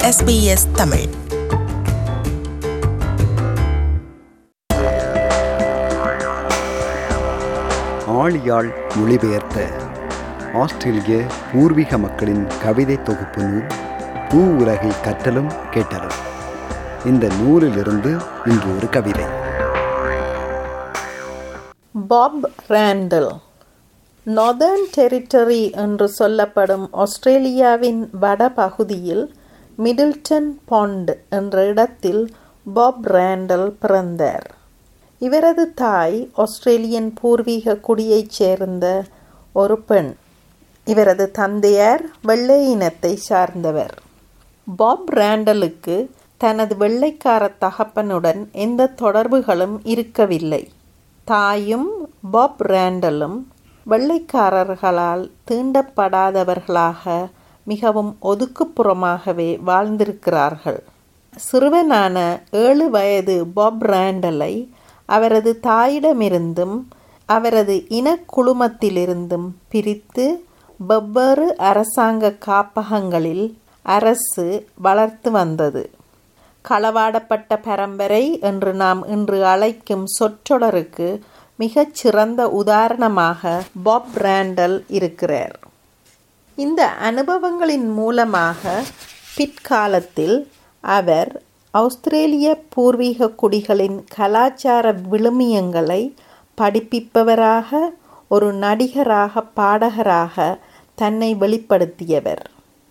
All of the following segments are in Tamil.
SBS தமிழ் ஆழியாள் மொழிபெயர்த்த ஆஸ்திரேலிய பூர்வீக மக்களின் கவிதை தொகுப்பு நூல் பூ உலகை கற்றலும் கேட்டலும் இந்த நூலிலிருந்து இன்று ஒரு கவிதை பாப் ரேண்டல் நார்தர்ன் டெரிட்டரி என்று சொல்லப்படும் ஆஸ்திரேலியாவின் வடபகுதியில் மிடில்டன் பாண்ட் என்ற இடத்தில் பாப் ரேண்டல் பிறந்தார் இவரது தாய் ஆஸ்திரேலியன் பூர்வீக குடியைச் சேர்ந்த ஒரு பெண் இவரது தந்தையார் வெள்ளை இனத்தை சார்ந்தவர் பாப் ரேண்டலுக்கு தனது வெள்ளைக்கார தகப்பனுடன் எந்த தொடர்புகளும் இருக்கவில்லை தாயும் பாப் ரேண்டலும் வெள்ளைக்காரர்களால் தீண்டப்படாதவர்களாக மிகவும் ஒதுக்குப்புறமாகவே வாழ்ந்திருக்கிறார்கள் சிறுவனான ஏழு வயது பாப் ரேண்டலை அவரது தாயிடமிருந்தும் அவரது இனக்குழுமத்திலிருந்தும் பிரித்து வெவ்வேறு அரசாங்க காப்பகங்களில் அரசு வளர்த்து வந்தது களவாடப்பட்ட பரம்பரை என்று நாம் இன்று அழைக்கும் சொற்றொடருக்கு மிகச் சிறந்த உதாரணமாக பாப் ரேண்டல் இருக்கிறார் இந்த அனுபவங்களின் மூலமாக பிற்காலத்தில் அவர் ஆஸ்திரேலிய பூர்வீக குடிகளின் கலாச்சார விழுமியங்களை படிப்பிப்பவராக ஒரு நடிகராக பாடகராக தன்னை வெளிப்படுத்தியவர்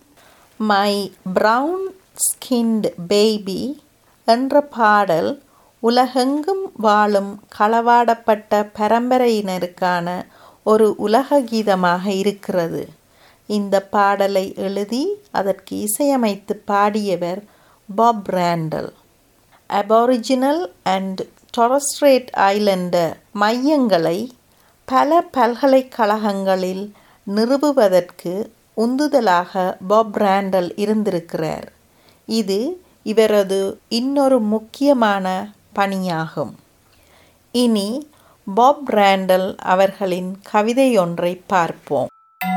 மை பிரவுன் ஸ்கின்ட் பேபி என்ற பாடல் உலகெங்கும் வாழும் களவாடப்பட்ட பரம்பரையினருக்கான ஒரு உலக கீதமாக இருக்கிறது இந்த பாடலை எழுதி அதற்கு இசையமைத்து பாடியவர் Bob Randall aboriginal and Torres Strait islander மையங்களை பல பல்கலைக்கழகங்களில் நிறுவுவதற்கு உந்துதலாக பாப் ரேண்டல் இருந்திருக்கிறார் இது இவரது இன்னொரு முக்கியமான பணியாகும் இனி பாப் ரேண்டல் அவர்களின் கவிதை ஒன்றை பார்ப்போம்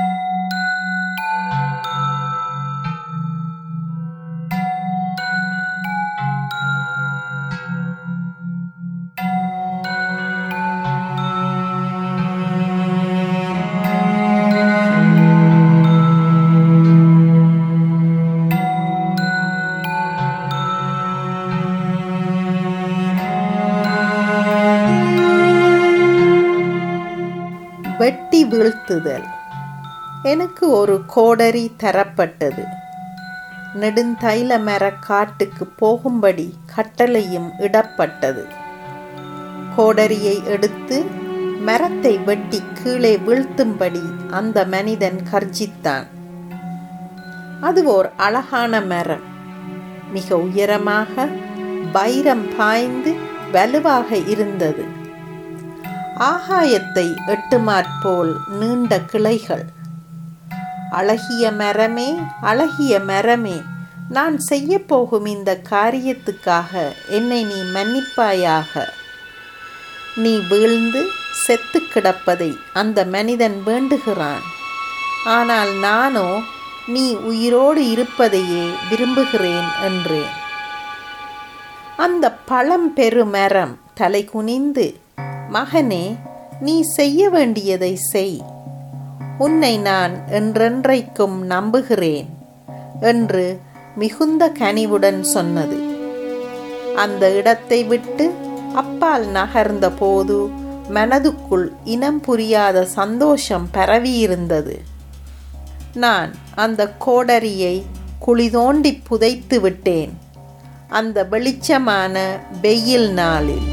வெட்டி வீழ்த்துதல் எனக்கு ஒரு கோடரி தரப்பட்டது நெடுந்தைல மர காட்டுக்கு போகும்படி கட்டளையும் இடப்பட்டது கோடரியை எடுத்து மரத்தை வெட்டி கீழே வீழ்த்தும்படி அந்த மனிதன் கர்ஜித்தான் அது ஓர் அழகான மரம் மிக உயரமாக வைரம் பாய்ந்து வலுவாக இருந்தது ஆகாயத்தை எட்டுமாற்போல் நீண்ட கிளைகள் அழகிய மரமே அழகிய மரமே நான் செய்ய போகும் இந்த காரியத்துக்காக என்னை நீ மன்னிப்பாயாக நீ வீழ்ந்து செத்து கிடப்பதை அந்த மனிதன் வேண்டுகிறான் ஆனால் நானோ நீ உயிரோடு இருப்பதையே விரும்புகிறேன் என்றேன் அந்த பழம் பெருமரம் தலை குனிந்து மகனே நீ செய்ய வேண்டியதை செய் உன்னை நான் என்றென்றைக்கும் நம்புகிறேன் என்று மிகுந்த கனிவுடன் சொன்னது அந்த இடத்தை விட்டு அப்பால் நகர்ந்த போது மனதுக்குள் இனம் புரியாத சந்தோஷம் பரவியிருந்தது நான் அந்த கோடரியை குழி தோண்டி புதைத்து விட்டேன் அந்த வெளிச்சமான வெயில் நாளில்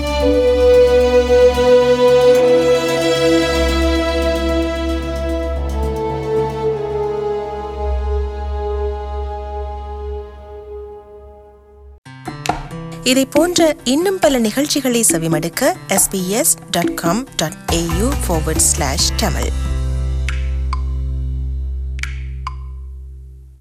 இதை போன்ற இன்னும் பல நிகழ்ச்சிகளை செவிமடுக்க sbs.com.au forward slash tamil